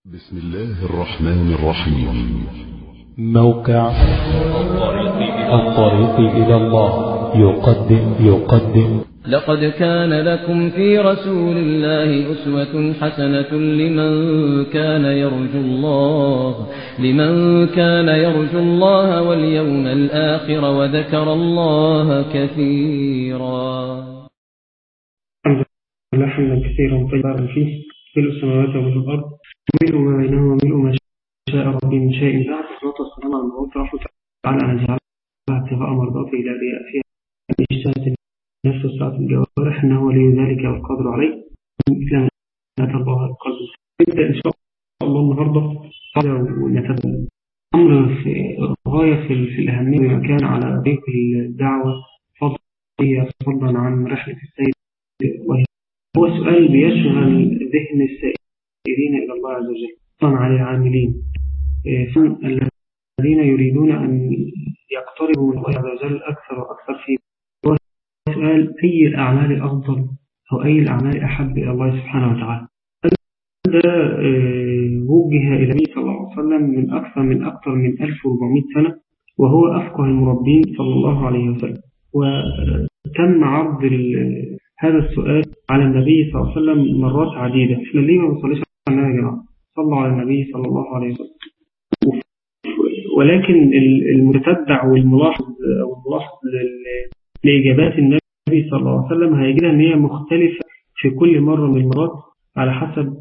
بسم الله الرحمن الرحيم موقع الطريق إلى الله يقدم يقدم لقد كان لكم في رسول الله أسوة حسنة لمن كان يرجو الله لمن كان يرجو الله واليوم الآخر وذكر الله كثيرا الحمد لله حمدا كثيرا طيبا فيه ملء السماوات وملء الأرض ملء ما بينهما وملء ما شاء ربي من شيء بعد الصلاة والسلام على المبعوث رحمة تعالى أن جعلها ابتغاء مرضاته إلى رياء فيها أن اجتهدت النفس وسعة الجوارح إنه ولي ذلك والقدر عليه إسلام أتى الله القلب نبدأ إن شاء الله النهاردة هذا ونتبع أمر في غاية في, في الأهمية بما كان على طريق الدعوة فضلا فضلا عن رحلة السيد وهي هو سؤال بيشغل ذهن السائرين إلى الله عز وجل طبعا على العاملين الذين يريدون أن يقتربوا من الله عز وجل أكثر وأكثر في هو سؤال أي الأعمال أفضل أو أي الأعمال أحب إلى الله سبحانه وتعالى هذا وجه إلى النبي صلى الله عليه وسلم من أكثر من أكثر من 1400 سنة وهو أفقه المربين صلى الله عليه وسلم وتم عرض هذا السؤال على النبي صلى الله عليه وسلم مرات عديدة احنا ليه ما بنصليش على النبي يا جماعة صلوا على النبي صلى الله عليه وسلم ولكن المتتبع والملاحظ أو الملاحظ لإجابات النبي صلى الله عليه وسلم هيجدها أن هي مختلفة في كل مرة من المرات على حسب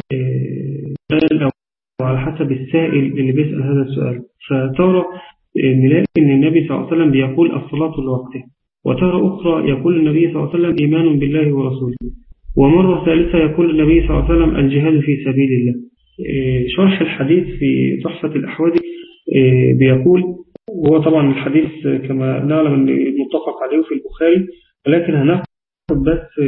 أو على حسب السائل اللي بيسأل هذا السؤال فترى نلاقي أن النبي صلى الله عليه وسلم بيقول الصلاة لوقته وترى أخرى يقول النبي صلى الله عليه وسلم إيمان بالله ورسوله ومرة ثالثة يقول النبي صلى الله عليه وسلم الجهاد في سبيل الله شرح الحديث في تحفة الأحوال بيقول وهو طبعا الحديث كما نعلم أن متفق عليه في البخاري ولكن هناخد بس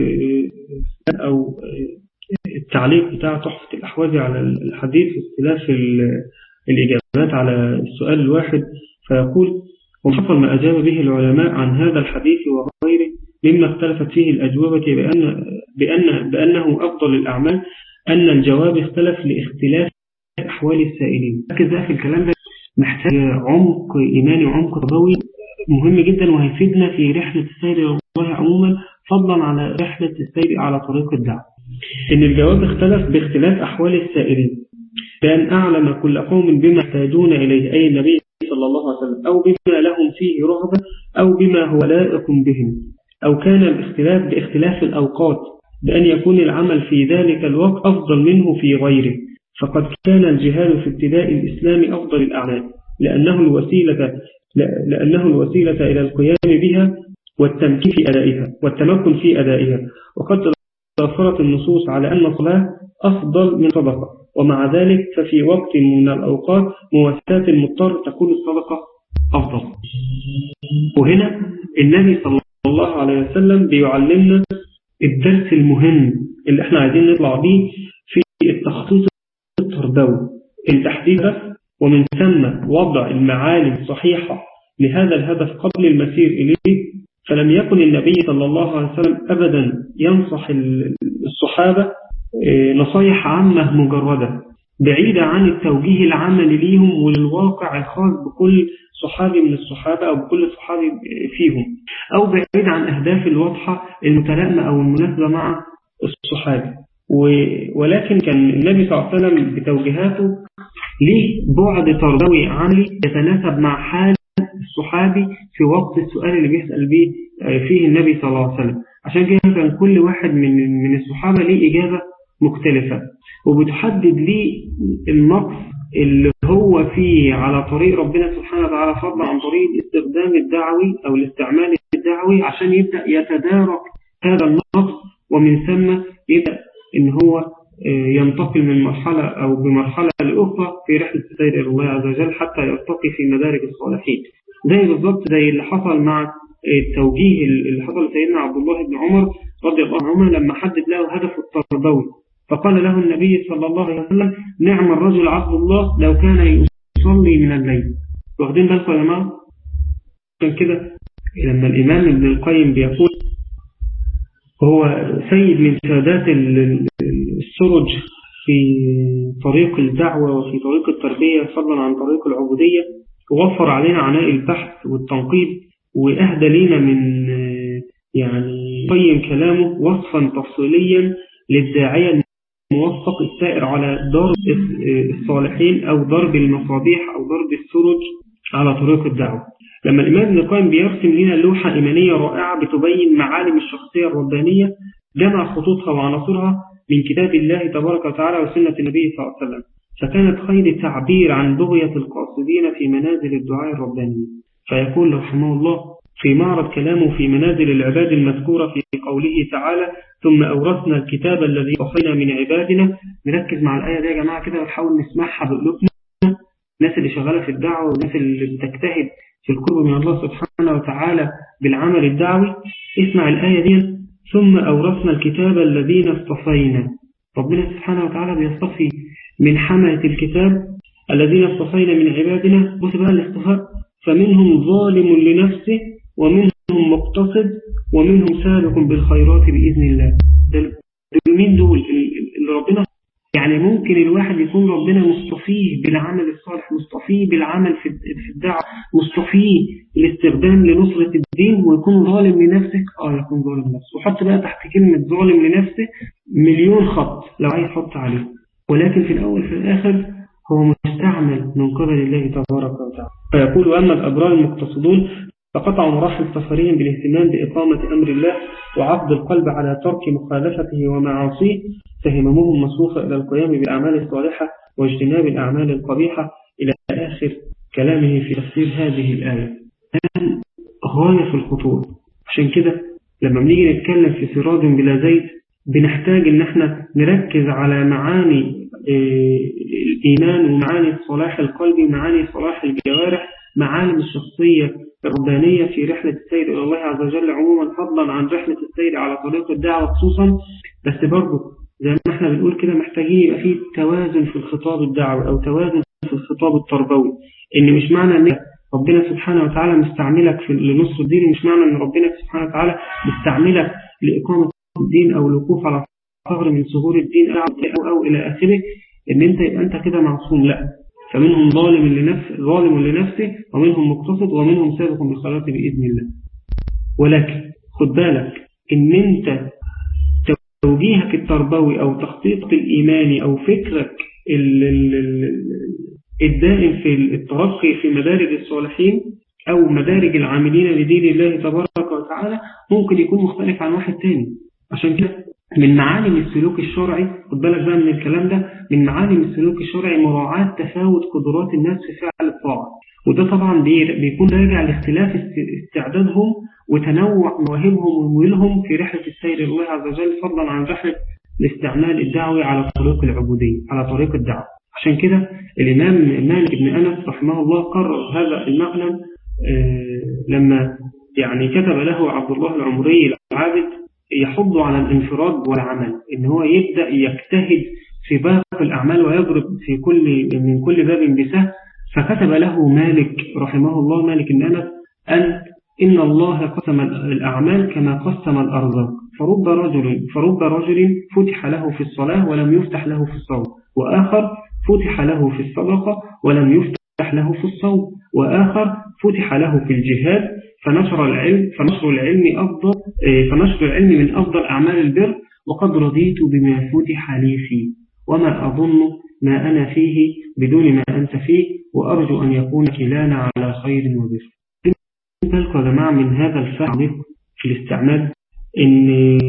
أو التعليق بتاع تحفة الأحوال على الحديث واختلاف الإجابات على السؤال الواحد فيقول وحصل ما أجاب به العلماء عن هذا الحديث وغيره مما اختلفت فيه الأجوبة بأن بأن بأنه أفضل الأعمال أن الجواب اختلف لاختلاف أحوال السائلين لكن في الكلام ده محتاج عمق إيماني وعمق تربوي مهم جدا وهيفيدنا في رحلة السير إلى الله عموما فضلا على رحلة السير على طريق الدعوة إن الجواب اختلف باختلاف أحوال السائلين بأن أعلم كل قوم بما يحتاجون إليه أي النبي صلى الله عليه وسلم أو بما لهم فيه رغبة أو بما هو لائق بهم أو كان الاختلاف باختلاف الأوقات بأن يكون العمل في ذلك الوقت أفضل منه في غيره فقد كان الجهاد في ابتداء الإسلام أفضل الأعمال لأنه الوسيلة لأنه الوسيلة إلى القيام بها والتمكين في أدائها والتمكن في أدائها وقد تأثرت النصوص على أن الصلاة أفضل من صدقة ومع ذلك ففي وقت من الأوقات مواساة المضطر تكون الصدقة أفضل وهنا النبي صلى الله عليه وسلم بيعلمنا الدرس المهم اللي احنا عايزين نطلع بيه في التخطيط التربوي التحديد ومن ثم وضع المعالم الصحيحة لهذا الهدف قبل المسير إليه فلم يكن النبي صلى الله عليه وسلم أبدا ينصح الصحابة نصايح عامة مجردة بعيدة عن التوجيه العملي ليهم وللواقع الخاص بكل صحابي من الصحابة أو بكل صحابي فيهم أو بعيد عن أهداف الواضحة المتلائمة أو المناسبة مع الصحابي ولكن كان النبي صلى الله عليه وسلم بتوجيهاته ليه بعد تربوي عملي يتناسب مع حال الصحابي في وقت السؤال اللي بيسأل به فيه النبي صلى الله عليه وسلم عشان كده كان كل واحد من من الصحابة ليه إجابة مختلفة وبتحدد ليه النقص اللي هو فيه على طريق ربنا سبحانه وتعالى فضلا عن طريق الاستخدام الدعوي أو الاستعمال الدعوي عشان يبدأ يتدارك هذا النقص ومن ثم يبدأ إن هو ينتقل من مرحلة أو بمرحلة لأخرى في رحلة السير إلى الله عز وجل حتى يرتقي في مدارك الصالحين زي بالضبط زي اللي حصل مع التوجيه اللي حصل لسيدنا عبد الله بن عمر رضي الله عنه لما حدد له هدف التربوي فقال له النبي صلى الله عليه وسلم نعم الرجل عبد الله لو كان يصلي من الليل واخدين بالكم يا جماعه عشان كده لما الإمام ابن القيم بيقول هو سيد من سادات السرج في طريق الدعوة وفي طريق التربية فضلا عن طريق العبودية ووفر علينا عناء البحث والتنقيب وأهدى لنا من يعني قيم كلامه وصفا تفصيليا للداعية الموفق السائر على ضرب الصالحين أو ضرب المصابيح أو ضرب السرج على طريق الدعوة لما الإمام ابن القيم بيرسم لنا لوحة إيمانية رائعة بتبين معالم الشخصية الربانية جمع خطوطها وعناصرها من كتاب الله تبارك وتعالى وسنة النبي صلى الله عليه وسلم فكانت خير تعبير عن بغية القاصدين في منازل الدعاء الرباني فيقول رحمه الله في معرض كلامه في منازل العباد المذكورة في قوله تعالى ثم أورثنا الكتاب الذي وصينا من عبادنا نركز مع الآية دي يا جماعة كده ونحاول نسمعها بقلوبنا الناس اللي شغالة في الدعوة والناس اللي بتجتهد في القرب من الله سبحانه وتعالى بالعمل الدعوي اسمع الآية دي ثم أورثنا الكتاب الذين اصطفينا ربنا سبحانه وتعالى بيصطفي من حملة الكتاب الذين اصطفينا من عبادنا بص بقى الاصطفاء فمنهم ظالم لنفسه ومنهم مقتصد ومنهم سابق بالخيرات بإذن الله دول مين دول اللي ربنا يعني ممكن الواحد يكون ربنا مصطفيه بالعمل الصالح مصطفيه بالعمل في الدعوة مصطفيه الاستخدام لنصرة الدين ويكون ظالم لنفسه اه يكون ظالم لنفسه وحط بقى تحت كلمة ظالم لنفسه مليون خط لو عايز يحط عليه ولكن في الأول في الآخر هو مستعمل من قبل الله تبارك وتعالى فيقول أما الأبرار المقتصدون فقطعوا مراحل سفرهم بالاهتمام بإقامة أمر الله وعقد القلب على ترك مخالفته ومعاصيه فهممهم مصروفة إلى القيام بالأعمال الصالحة واجتناب الأعمال القبيحة إلى آخر كلامه في تفسير هذه الآية غاية في الخطوط عشان كده لما بنيجي نتكلم في سراج بلا زيت بنحتاج ان احنا نركز على معاني الإيمان ومعاني صلاح القلب ومعاني صلاح الجوارح معالم الشخصية الربانية في رحلة السير إلى الله عز وجل عموما فضلا عن رحلة السير على طريق الدعوة خصوصا بس برضه زي ما احنا بنقول كده محتاجين يبقى فيه توازن في الخطاب الدعوي أو توازن في الخطاب التربوي إن مش معنى أن ربنا سبحانه وتعالى مستعملك في لنصر الدين مش معنى أن ربنا سبحانه وتعالى مستعملك لإقامة الدين أو الوقوف على ثغر من ثغور الدين أو, أو, أو إلى آخره إن أنت يبقى أنت كده معصوم لا فمنهم ظالم لنفسه ظالم لنفسه ومنهم مقتصد ومنهم سابق بالخيرات بإذن الله ولكن خد بالك إن أنت توجيهك التربوي أو تخطيطك الإيماني أو فكرك الدائم في الترقي في مدارج الصالحين أو مدارج العاملين لدين الله تبارك وتعالى ممكن يكون مختلف عن واحد تاني عشان كده من معالم السلوك الشرعي خد بالك بقى من الكلام ده من معالم السلوك الشرعي مراعاة تفاوت قدرات الناس في فعل الطاعة وده طبعا بيكون راجع لاختلاف استعدادهم وتنوع مواهبهم وميولهم في رحلة السير إلى الله عز وجل فضلا عن رحلة الاستعمال الدعوي على طريق العبودية على طريق الدعوة عشان كده الإمام مالك بن أنس رحمه الله قرر هذا المعنى لما يعني كتب له عبد الله العمري العابد يحض على الانفراد والعمل ان هو يبدأ يجتهد في باقي الأعمال ويضرب في كل من كل باب بسهم فكتب له مالك رحمه الله مالك بن أنس أن إن الله قسم الأعمال كما قسم الأرزاق فرب رجل فرب رجل فتح له في الصلاة ولم يفتح له في الصوم وآخر فتح له في الصدقة ولم يفتح له في الصوم وآخر فتح له في الجهاد فنشر العلم فنشر العلم أفضل فنشر العلم من أفضل أعمال البر وقد رضيت بما فتح لي فيه وما أظن ما أنا فيه بدون ما أنت فيه وأرجو أن يكون كلانا على خير وبر بالكم يا جماعة من هذا الفعل في الاستعمال إن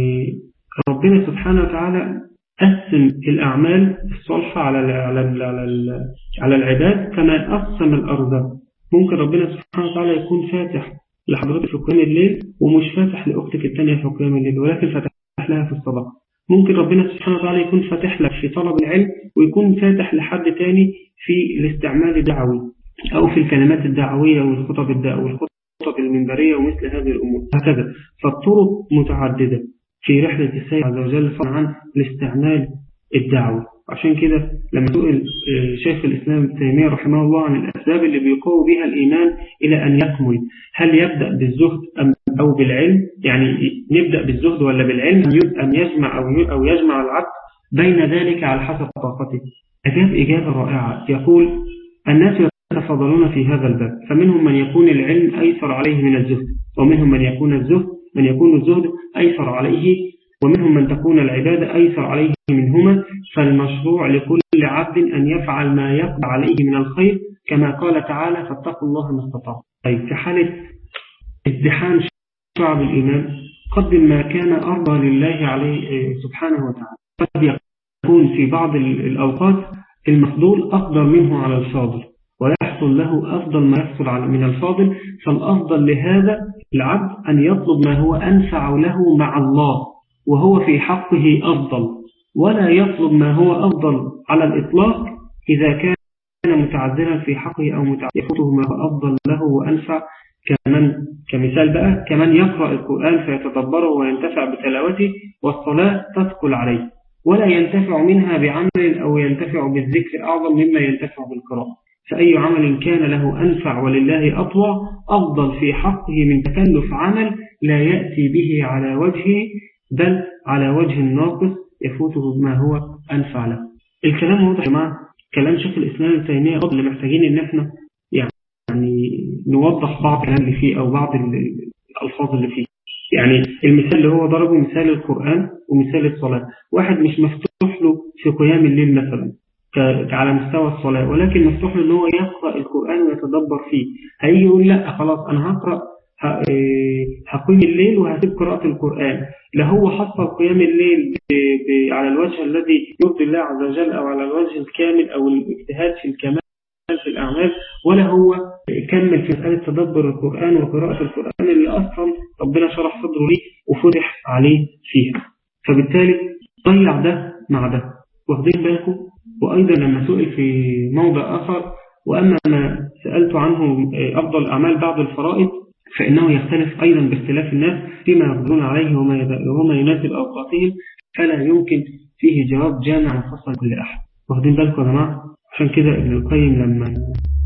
ربنا سبحانه وتعالى قسم الأعمال الصالحة على على على على العباد كما قسم الأرزاق ممكن ربنا سبحانه وتعالى يكون فاتح لحضرتك في قيام الليل ومش فاتح لأختك الثانية في قيام الليل ولكن فاتح لها في الصلاة ممكن ربنا سبحانه وتعالى يكون فاتح لك في طلب العلم ويكون فاتح لحد تاني في الاستعمال الدعوي أو في الكلمات الدعوية والخطب الدعوية والخطب المنبرية ومثل هذه الأمور هكذا فالطرق متعددة في رحلة السيد عز وجل عن الاستعمال الدعوي عشان كده لما سئل شيخ الإسلام ابن تيمية رحمه الله عن الأسباب اللي بيقوي بها الإيمان إلى أن يكمل هل يبدأ بالزهد أم أو بالعلم يعني نبدأ بالزهد ولا بالعلم أم يجمع أو أو يجمع العبد بين ذلك على حسب طاقته أجاب إجابة رائعة يقول الناس يتفضلون في هذا الباب فمنهم من يكون العلم أيسر عليه من الزهد ومنهم من يكون الزهد من يكون الزهد أيسر عليه ومنهم من تكون العبادة أيسر عليه منهما فالمشروع لكل عبد أن يفعل ما يقضى عليه من الخير كما قال تعالى فاتقوا الله ما استطاعوا طيب في حالة ازدحام شعب الإيمان قدم ما كان أرضى لله عليه سبحانه وتعالى قد يكون في بعض الأوقات المفضول أفضل منه على الفاضل ويحصل له أفضل ما يحصل من الفاضل فالأفضل لهذا العبد أن يطلب ما هو أنفع له مع الله وهو في حقه أفضل ولا يطلب ما هو أفضل على الإطلاق إذا كان متعذرا في حقه أو يفوته ما هو أفضل له وأنفع كمن كمثال بقى كمن يقرأ القرآن فيتدبره وينتفع بتلاوته والصلاة تثقل عليه ولا ينتفع منها بعمل أو ينتفع بالذكر أعظم مما ينتفع بالقراءة فأي عمل كان له أنفع ولله أطوع أفضل في حقه من تكلف عمل لا يأتي به على وجهه بل على وجه ناقص يفوته ما هو أنفع له الكلام واضح يا جماعة كلام شيخ الإسلام التيمية اللي محتاجين إن احنا يعني نوضح بعض الكلام اللي فيه أو بعض الألفاظ اللي فيه يعني المثال اللي هو ضربه مثال القرآن ومثال الصلاة واحد مش مفتوح له في قيام الليل مثلا على مستوى الصلاة ولكن مفتوح له ان هو يقرأ القرآن ويتدبر فيه هيجي يقول لا خلاص أنا هقرأ هقيم الليل وهسيب قراءة القرآن لا هو حصل قيام الليل على الوجه الذي يرضي الله عز وجل أو على الوجه الكامل أو الاجتهاد في الكمال في الأعمال ولا هو كمل في مسألة تدبر القرآن وقراءة القرآن اللي أصلا ربنا شرح صدره ليه وفتح عليه فيها فبالتالي ضيع ده مع ده واخدين بالكم وأيضا لما سئل في موضع آخر وأما ما سألت عنه أفضل أعمال بعض الفرائض فإنه يختلف أيضا باختلاف الناس فيما يقدرون عليه وما يناسب أوقاتهم فلا يمكن فيه جواب جامع مفصل لكل أحد واخدين بالكم يا جماعة عشان كده ابن القيم لما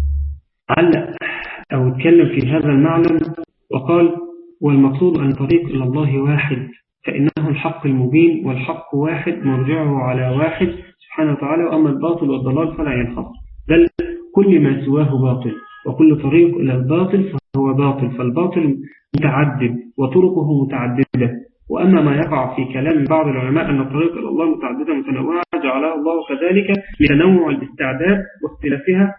علق أو اتكلم في هذا المعنى وقال والمقصود أن طريق إلى الله واحد فإنه الحق المبين والحق واحد مرجعه على واحد سبحانه وتعالى وأما الباطل والضلال فلا ينخص بل كل ما سواه باطل وكل طريق إلى الباطل فهو باطل فالباطل متعدد وطرقه متعددة وأما ما يقع في كلام بعض العلماء أن الطريق إلى الله متعددة متنوعة جعلها الله كذلك لتنوع الاستعداد واختلافها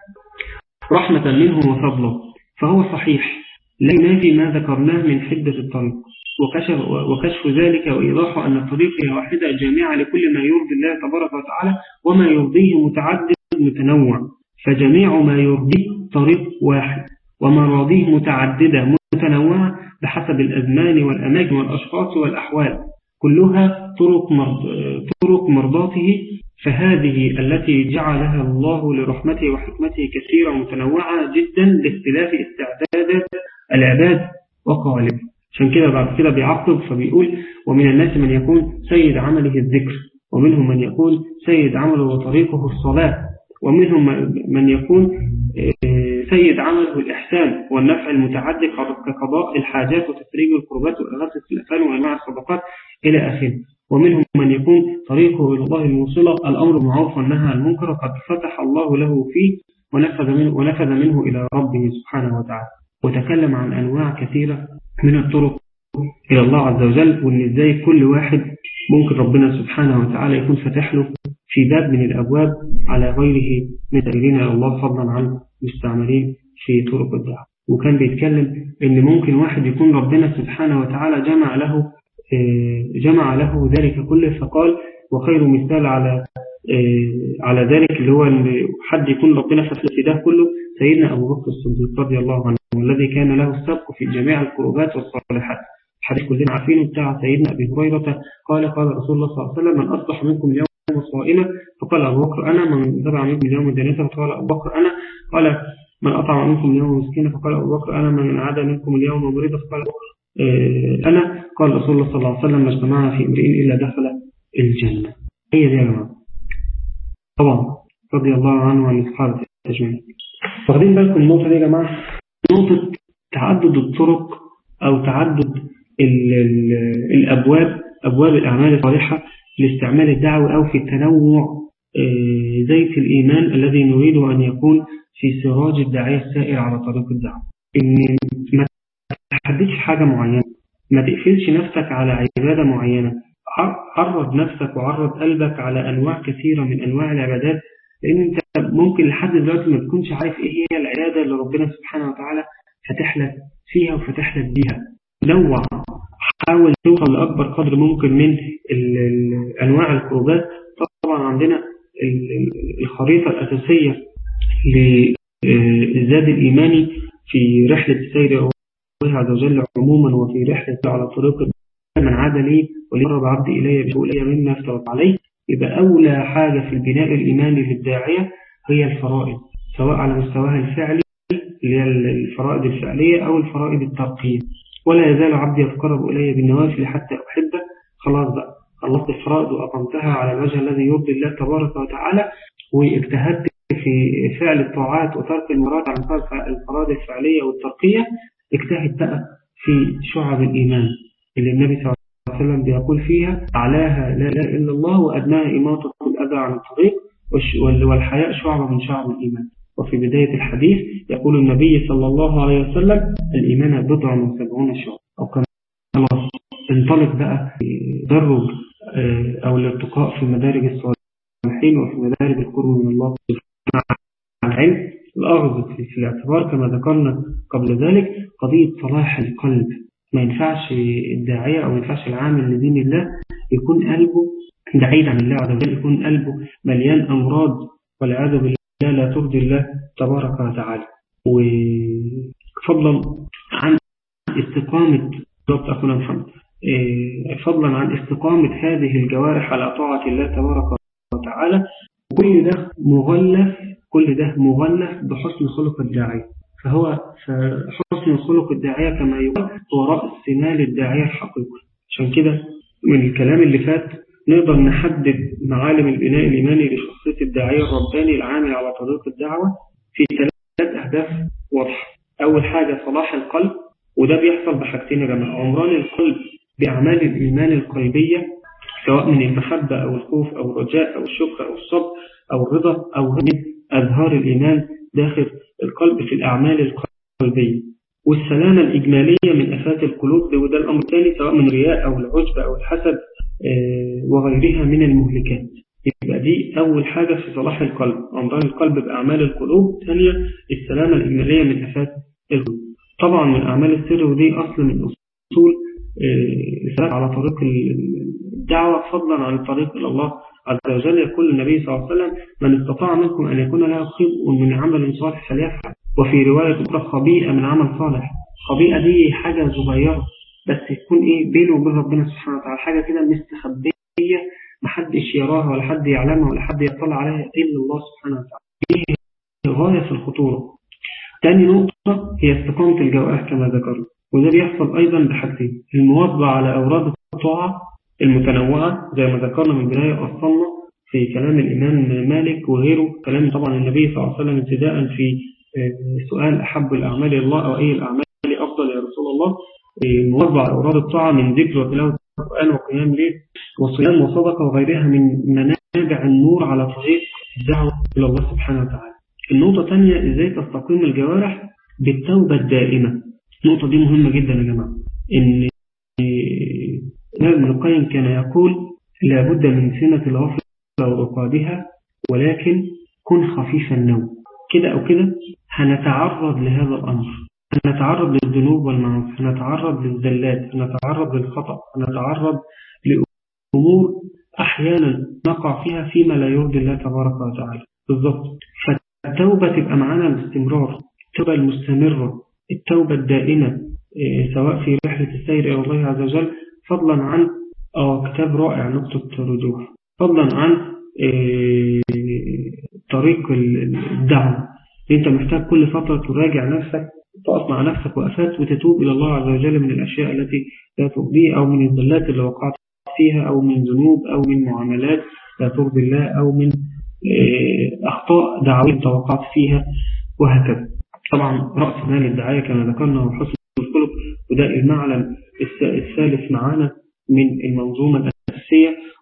رحمة منه وفضله فهو صحيح لا ينافي ما ذكرناه من حدة الطريق وكشف, وكشف ذلك وإيضاح أن الطريق هي واحدة جامعة لكل ما يرضي الله تبارك وتعالى وما يرضيه متعدد متنوع فجميع ما يرضيه طريق واحد ومراضيه متعددة متنوعة بحسب الأزمان والأماكن والأشخاص والأحوال كلها طرق, مرض... طرق مرضاته فهذه التي جعلها الله لرحمته وحكمته كثيرة ومتنوعة جدا لاختلاف استعدادات العباد وقوالب عشان كده بعد كده بيعقب فبيقول ومن الناس من يكون سيد عمله الذكر ومنهم من يكون سيد عمله وطريقه الصلاة ومنهم من يكون سيد عمله الإحسان والنفع المتعدد كقضاء الحاجات وتفريج القربات وإغاثة الأفعال وأنواع الصدقات إلى آخره ومنهم من يكون طريقه إلى الله الموصلة الأمر معروف والنهى عن المنكر قد فتح الله له فيه ونفذ منه, ونفذ منه إلى ربه سبحانه وتعالى وتكلم عن أنواع كثيرة من الطرق إلى الله عز وجل وإن إزاي كل واحد ممكن ربنا سبحانه وتعالى يكون فتح له في باب من الأبواب على غيره من سائرين إلى الله فضلا عن مستعملين في طرق الدعوة وكان بيتكلم إن ممكن واحد يكون ربنا سبحانه وتعالى جمع له جمع له ذلك كله فقال وخير مثال على على ذلك اللي هو ان حد يكون ربنا فتح في ده كله سيدنا أبو بكر الصديق رضي الله عنه والذي كان له السبق في جميع القربات والصالحات حديث كلنا عارفينه بتاع سيدنا أبي هريرة قال قال رسول الله صلى الله عليه وسلم من أصبح منكم اليوم صائما فقال أبو بكر أنا من تبع منكم اليوم جنازة فقال أبو بكر أنا قال من أطعم منكم اليوم مسكينة فقال أبو بكر أنا من عاد منكم اليوم مريضة فقال أبو بكر أنا قال رسول الله صلى الله عليه وسلم ما اجتمعنا في امرئ إلا دخل الجنة هي دي يا جماعة طبعا رضي الله عنه وعن الصحابة أجمعين واخدين بالكم النقطة دي يا جماعة نقطة تعدد الطرق أو تعدد ال ال الأبواب أبواب الأعمال الصالحة الاستعمال الدعوي أو في التنوع زيت الإيمان الذي نريد أن يكون في سراج الداعية السائر على طريق الدعوة إن ما تحددش حاجة معينة ما تقفلش نفسك على عبادة معينة عرض نفسك وعرض قلبك على أنواع كثيرة من أنواع العبادات لأن أنت ممكن لحد دلوقتي ما تكونش عارف إيه هي العبادة اللي ربنا سبحانه وتعالى فتح لك فيها وفتح لك بيها نوع حاول توصل لأكبر قدر ممكن من أنواع القربات طبعا عندنا الخريطة الأساسية للزاد الإيماني في رحلة السير الله عز وجل عموما وفي رحلة على طريق من عاد لي وليقرب عبدي إلي بشؤلية مما افترض عليه يبقى أولى حاجة في البناء الإيماني للداعية هي الفرائض سواء على مستواها الفعلي اللي هي الفرائض الفعلية أو الفرائض الترقية ولا يزال عبدي يتقرب إلي بالنوافل حتى أحبه خلاص بقى خلصت الفرائض وأقمتها على الوجه الذي يرضي الله تبارك وتعالى واجتهدت في فعل الطاعات وترك المراد عن الفرائض الفعلية والترقية اجتهد بقى في شعب الإيمان اللي النبي صلى الله عليه وسلم بيقول فيها أعلاها لا إله إلا الله وأدناها إماطة الأذى عن الطريق والحياء شعبة من شعب الإيمان وفي بداية الحديث يقول النبي صلى الله عليه وسلم الإيمان بضع وسبعون شعب أو كما خلاص انطلق بقى درج أو الارتقاء في مدارج الصالحين وفي مدارج القرب من الله العلم الأخذ في الاعتبار كما ذكرنا قبل ذلك قضية صلاح القلب ما ينفعش الداعية أو ما ينفعش العامل لدين الله يكون قلبه بعيد عن الله عز وجل يكون قلبه مليان أمراض والعياذ بالله لا ترضي الله تبارك وتعالى وفضلا عن استقامة ضبط أخونا محمد فضلا عن استقامة هذه الجوارح على طاعة الله تبارك وتعالى كل ده مغلف كل ده مغلف بحسن خلق الداعية فهو حسن خلق الداعية كما يقول هو رأس مال الداعية الحقيقي عشان كده من الكلام اللي فات نقدر نحدد معالم البناء الإيماني لشخصية الداعية الرباني العامل على طريق الدعوة في ثلاث أهداف واضحة أول حاجة صلاح القلب وده بيحصل بحاجتين يا جماعة عمران القلب بأعمال الإيمان القلبية سواء من المحبة أو الخوف أو الرجاء أو الشكر أو الصبر أو الرضا أو من أظهار الإيمان داخل القلب في الأعمال القلبية والسلامة الإجمالية من أفات القلوب وده الأمر الثاني سواء من رياء أو العجب أو الحسد وغيرها من المهلكات يبقى دي أول حاجة في صلاح القلب أمران القلب بأعمال القلوب ثانية السلامة الإجمالية من أفات القلوب طبعا من أعمال السر ودي أصل من أصول الثبات على طريق الدعوة فضلا عن الطريق إلى الله عز وجل يقول النبي صلى الله عليه وسلم من استطاع منكم أن يكون له خبء من عمل صالح فليفعل وفي رواية أخرى خبيئة من عمل صالح خبيئة دي حاجة صغيرة بس تكون إيه بينه وبين ربنا سبحانه وتعالى حاجة كده مستخبية محدش يراها ولا حد يعلمها ولا حد يطلع عليها إلا الله سبحانه وتعالى دي غاية في الخطورة تاني نقطة هي استقامة الجوارح كما ذكرنا وده بيحصل أيضا بحاجتين المواظبة على أوراد الطاعة المتنوعة زي ما ذكرنا من بداية أصلنا في كلام الإمام مالك وغيره كلام طبعا النبي صلى الله عليه وسلم ابتداء في سؤال أحب الأعمال الله أو أي الأعمال أفضل يا رسول الله المواظبة على أوراد الطاعة من ذكر وتلاوة القرآن وقيام ليل وصيام وصدقة وغيرها من منابع النور على طريق الدعوة إلى الله سبحانه وتعالى النقطة الثانية إزاي تستقيم الجوارح بالتوبة الدائمة النقطة دي مهمة جدا يا جماعة إن ابن القيم كان يقول لابد من سنة الغفلة ورقادها ولكن كن خفيف النوم كده أو كده هنتعرض لهذا الأمر هنتعرض للذنوب والمعاصي هنتعرض للزلات هنتعرض للخطأ هنتعرض لأمور أحيانا نقع فيها فيما لا يرضي الله تبارك وتعالى بالضبط فالتوبة تبقى معانا باستمرار التوبة المستمرة التوبة الدائمة سواء في رحلة السير إلى الله عز وجل فضلا عن آه كتاب رائع نقطة رجوع فضلا عن طريق الدعوة انت محتاج كل فترة تراجع نفسك تقف مع نفسك وقفات وتتوب إلى الله عز وجل من الأشياء التي لا ترضيه أو من الزلات اللي وقعت فيها أو من ذنوب أو من معاملات لا ترضي الله أو من أخطاء دعوية توقعت فيها وهكذا طبعا رأس مال الدعاية كما ذكرنا وحسن الخلق وده المعلم الثالث معانا من المنظومة الأساسية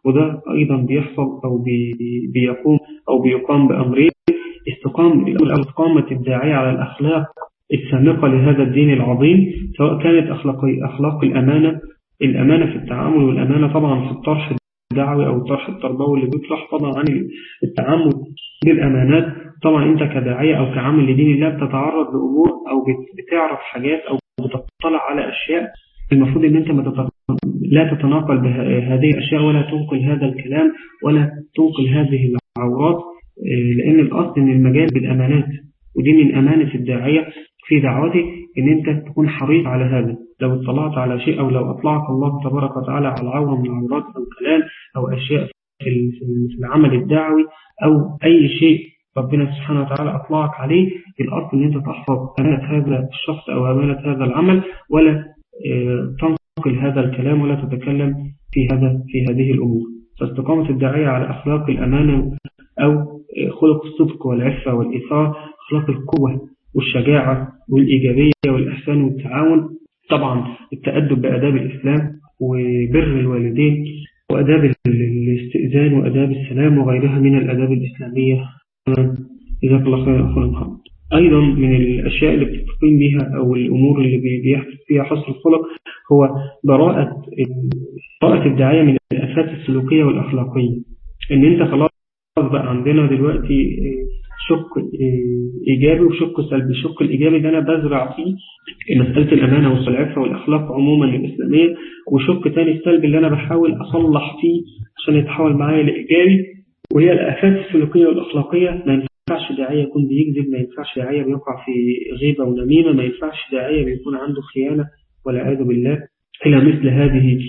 وده أيضا بيحصل أو بي بيقوم أو بيقام بأمرين استقام استقامة الداعية على الأخلاق السامقة لهذا الدين العظيم سواء كانت أخلاق, أخلاق الأمانة الأمانة في التعامل والأمانة طبعا في الطرح الدعوي أو الطرح التربوي اللي بيطرح طبعا عن التعامل بالأمانات طبعا أنت كداعية أو كعامل لدين الله بتتعرض لأمور أو بتعرف حاجات أو بتطلع على أشياء المفروض أن أنت ما لا تتناقل بهذه الأشياء ولا تنقل هذا الكلام ولا تنقل هذه العورات لأن الأصل أن المجال بالأمانات ودي من أمانة الداعية في دعوته أن أنت تكون حريص على هذا لو اطلعت على شيء أو لو أطلعك الله تبارك وتعالى على عورة من العورات أو كلام أو أشياء في العمل الدعوي أو أي شيء ربنا سبحانه وتعالى أطلعك عليه الأصل أن أنت تحفظ أمانة هذا الشخص أو أمانة هذا العمل ولا تنقل هذا الكلام ولا تتكلم في هذا في هذه الأمور فاستقامة الداعية على أخلاق الأمانة أو خلق الصدق والعفة والإثار أخلاق القوة والشجاعة والإيجابية والإحسان والتعاون طبعا التأدب بأداب الإسلام وبر الوالدين وأداب الاستئذان وأداب السلام وغيرها من الأداب الإسلامية جزاك الله خير أخونا محمد أيضا من الأشياء اللي بتقيم بها أو الأمور اللي بيحدث فيها حسن الخلق هو براءة براءة الداعية من الآفات السلوكية والأخلاقية إن أنت خلاص بقى عندنا دلوقتي شق إيجابي وشق سلبي الشق الإيجابي ده أنا بزرع فيه مسألة الأمانة والعفة والأخلاق عموما الإسلامية وشق تاني السلبي اللي أنا بحاول أصلح فيه عشان يتحول معايا لإيجابي وهي الآفات السلوكية والأخلاقية ما ينفعش داعية يكون بيكذب ما ينفعش داعية بيقع في غيبة ونميمة ما ينفعش داعية بيكون عنده خيانة والعياذ بالله إلى مثل هذه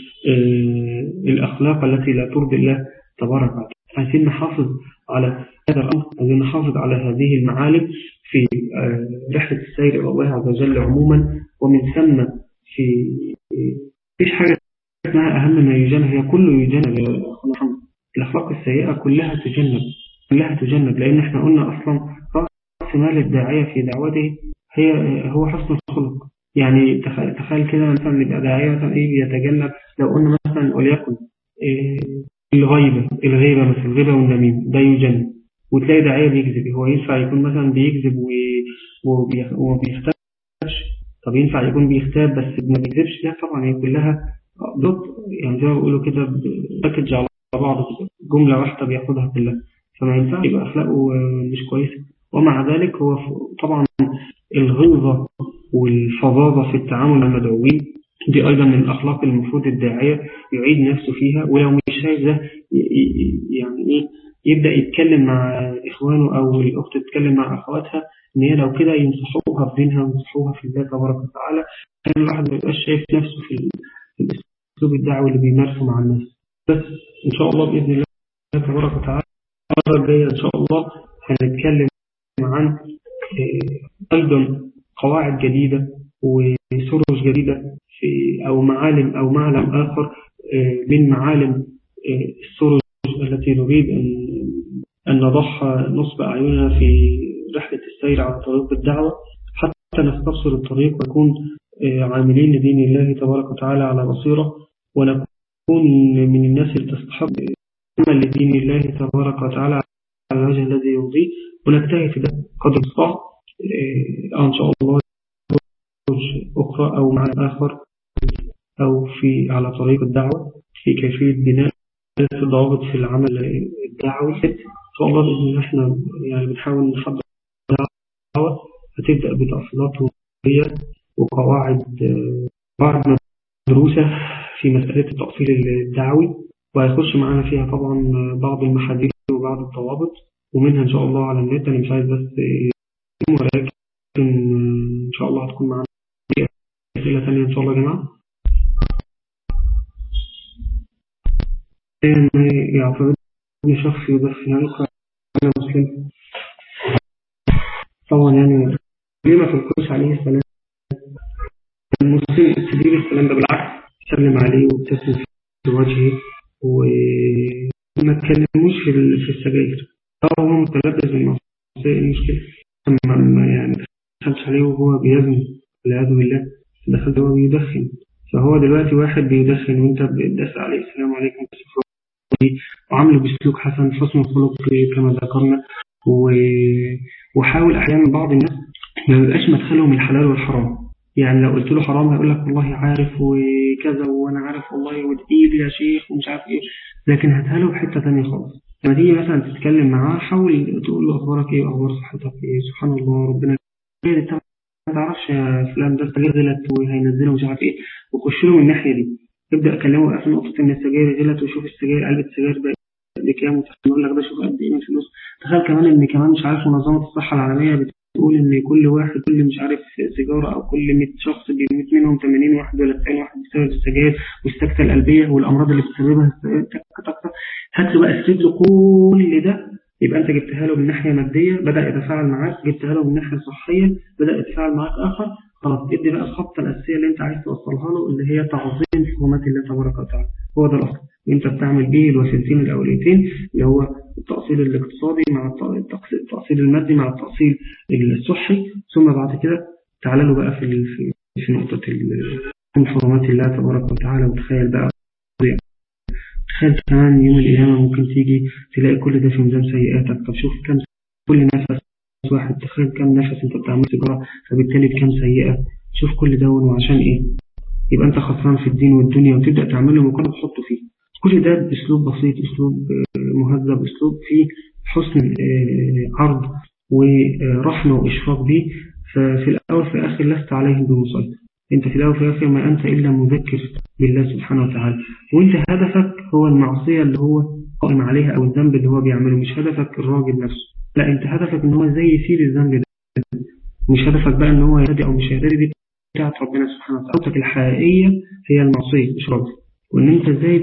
الأخلاق التي لا ترضي الله تبارك وتعالى عايزين نحافظ على هذا الأمر عايزين نحافظ على هذه المعالم في رحلة السير إلى الله عز وجل عموما ومن ثم في فيش حاجة اسمها أهم ما يجنب هي كله يجنب يا أخونا محمد الأخلاق السيئة كلها تجنب كلها تجنب لأن احنا قلنا أصلا رأس مال الداعية في دعوته هي هو حسن الخلق يعني تخيل, تخيل كده مثلا يبقى داعية مثلا ايه يتجنب لو قلنا مثلا وليكن إيه الغيبة الغيبة مثلا الغيبة والنميم ده يجنب وتلاقي داعية بيكذب هو ينفع يكون مثلا بيكذب وما بيختبش طب ينفع يكون بيختاب بس ما بيكذبش لا طبعا هي كلها ضد يعني زي ما بيقولوا كده باكج على بعض جملة واحدة بياخدها كلها فما ينفعش يبقى أخلاقه مش كويسة ومع ذلك هو طبعا الغلظة والفظاظة في التعامل مع المدعوين دي أيضا من الأخلاق المفروض الداعية يعيد نفسه فيها ولو مش شايف ده يعني إيه يبدأ يتكلم مع إخوانه أو الأخت تتكلم مع أخواتها إن هي لو كده ينصحوها في دينها وينصحوها في الله تبارك وتعالى كان الواحد ما يبقاش شايف نفسه في الأسلوب الدعوي اللي بيمارسه مع الناس بس إن شاء الله بإذن الله تبارك وتعالى المرة الجاية إن شاء الله هنتكلم عن أيضا قواعد جديدة وسرج جديدة في أو معالم أو معلم آخر من معالم السرج التي نريد أن أن نضعها نصب أعيننا في رحلة السير على طريق الدعوة حتى نستبصر الطريق ونكون عاملين لدين الله تبارك وتعالى على بصيرة ونكون من الناس اللي تستحق عمل لدين الله تبارك وتعالى على الوجه الذي يرضيه ونجتهد في ده قدر المستطاع أو إن شاء الله أخرى أو معنى آخر أو في على طريق الدعوة في كيفية بناء ضوابط في العمل الدعوي إن شاء الله بإذن الله إحنا يعني بنحاول نحضر الدعوة هتبدأ بتأصيلات وقوية وقواعد قواعد مدروسة في مسألة التأصيل الدعوي وهيخش معانا فيها طبعا بعض المحاذير وبعض الضوابط ومنها إن شاء الله على النت أنا مش عايز بس ولكن إن شاء الله هتكون معانا أسئلة ثانية إن شاء الله يا جماعة يعتبرني شخص يدخن عنك أنا مسلم طبعا يعني لما في الكرش عليه السلام المسلم تدير السلام ده بالعكس سلم عليه وابتسم في وجهه وما تكلموش في السجاير هو متلبس بالمعصية المشكلة أما يعني دخلت عليه وهو بيزني والعياذ بالله دخلت وهو بيدخن فهو دلوقتي واحد بيدخن وانت بتدس عليه السلام عليكم به وعامله بسلوك حسن حسن الخلق كما ذكرنا وحاول أحيانا بعض الناس ما يبقاش مدخلهم الحلال والحرام يعني لو قلت له حرام هيقول لك والله عارف وكذا وانا عارف والله وتقيل يا شيخ ومش عارف ايه لكن هاتها له بحته ثانيه خالص لما تيجي مثلا تتكلم معاه حاول تقول له اخبارك ايه واخبار صحتك ايه سبحان الله ربنا انت ما تعرفش يا فلان ده السجاير غلط وهينزله مش عارف ايه وخش له من الناحيه دي ابدا اكلمه بقى في نقطه ان السجاير غلط وشوف السجاير علبه السجاير بكام يقول لك ده شوف قد ايه من فلوس تخيل كمان ان كمان مش عارف منظمه الصحه العالميه بتقول ان كل واحد كل مش عارف سيجاره او كل 100 شخص بيموت منهم 80 واحد ولا 90 واحد بسبب السجاير والسكته القلبيه والامراض اللي بتسببها هات له بقى اسرد له كل ده يبقى انت جبتها له من ناحيه ماديه بدا يتفاعل معاك جبتها له من ناحيه صحيه بدا يتفاعل معاك اخر خلاص ادي بقى الخطه الاساسيه اللي انت عايز توصلها له اللي هي تعظيم حرمات الله تبارك وتعالى هو ده الاصل انت بتعمل به الوسيلتين الاوليتين اللي هو التأصيل الاقتصادي مع التأصيل المادي مع التأصيل الصحي ثم بعد كده تعال له بقى في في نقطة حرمات الله تبارك وتعالى وتخيل بقى تخيل كمان يوم القيامة ممكن تيجي تلاقي كل ده في ميزان سيئاتك طب شوف كم كل نفس واحد تخيل كم نفس انت بتعمل سيجارة فبالتالي بكم سيئة شوف كل ده وعشان ايه يبقى انت خسران في الدين والدنيا وتبدأ تعمله مقارنة تحطه فيه كل ده بأسلوب بسيط أسلوب مهذب أسلوب فيه حسن عرض ورحمة وإشفاق به ففي الأول في الآخر لست عليهم بمسيطر أنت في الأول في الآخر ما أنت إلا مذكر بالله سبحانه وتعالى وأنت هدفك هو المعصية اللي هو قائم عليها أو الذنب اللي هو بيعمله مش هدفك الراجل نفسه لا أنت هدفك إن هو إزاي يسير الذنب ده مش هدفك بقى إن هو يهدي أو مش يهدي دي بتاعت ربنا سبحانه وتعالى قوتك الحقيقية هي المعصية مش راجل وإن أنت إزاي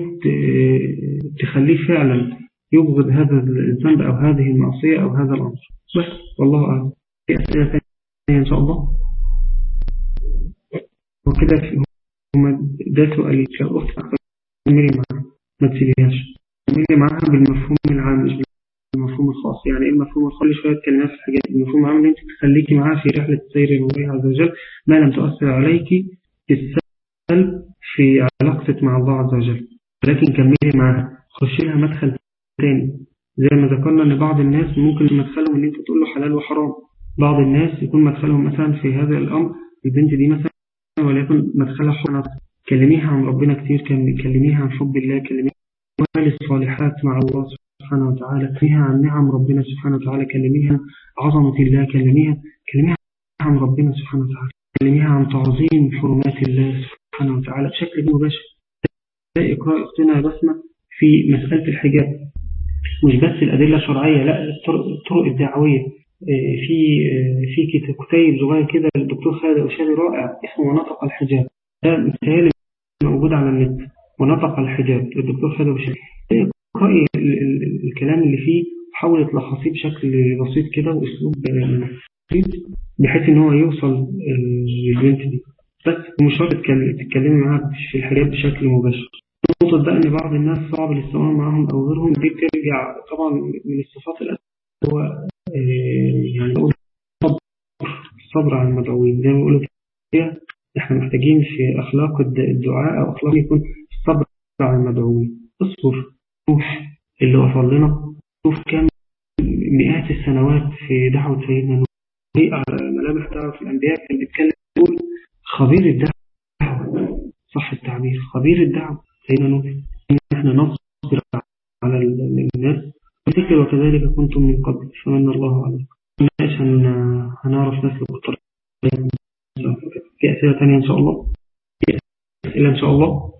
تخليه فعلا يبغض هذا الذنب أو هذه المعصية أو هذا الأمر بس والله أعلم في أسئلة ثانية إن شاء الله وكده ده سؤالي كأخت أكثر كملي معها ما تسيبيهاش كملي معها بالمفهوم العام مش بالمفهوم الخاص يعني إيه المفهوم الخاص شوية كلمات في الحاجات المفهوم العام اللي أنت تخليكي معاها في رحلة سير الله عز وجل ما لم تؤثر عليك بالسلب في علاقتك مع الله عز وجل لكن كملي معها خشي لها مدخل تاني زي ما ذكرنا ان بعض الناس ممكن مدخلهم ان انت تقول له حلال وحرام بعض الناس يكون مدخلهم مثلا في هذا الامر البنت دي مثلا وليكن مدخلها حرام كلميها عن ربنا كتير كلميها عن حب الله كلميها عن الصالحات مع الله سبحانه وتعالى كلميها عن نعم ربنا سبحانه وتعالى كلميها عظمة الله كلميها كلميها عن ربنا سبحانه وتعالى كلميها عن تعظيم حرمات الله سبحانه وتعالى بشكل مباشر زي إقراء أختنا بسمة في مسألة الحجاب مش بس الأدلة الشرعية لا الطرق الدعوية في في كتاب صغير كده للدكتور خالد أشاري رائع اسمه ونطق الحجاب ده مثال موجود على النت ونطق الحجاب للدكتور خالد أشاري اقرأي الكلام اللي فيه وحاول تلخصيه بشكل بسيط كده وأسلوب بسيط بحيث إن هو يوصل للبنت دي بس مش شرط تتكلمي معاها في الحجاب بشكل مباشر نقطة بقى إن بعض الناس صعب الاستواء معهم أو غيرهم دي بترجع طبعا من الصفات الأساسية هو يعني الصبر الصبر على المدعوين زي ما بيقولوا كده إحنا محتاجين في أخلاق الدعاء أو أخلاق يكون الصبر على المدعوين اصبر شوف اللي وصل لنا شوف كم مئات السنوات في دعوة سيدنا نوح على ملامح دعوة الأنبياء كان بيتكلم يقول خبير الدعوة صح التعبير خبير الدعوة سيدنا نوح إن احنا نصبر على الناس وذكر وكذلك كنتم من قبل فمن الله عليكم مش هنعرف نسلك الطريق في أسئلة تانية إن شاء الله في أسئلة إن شاء الله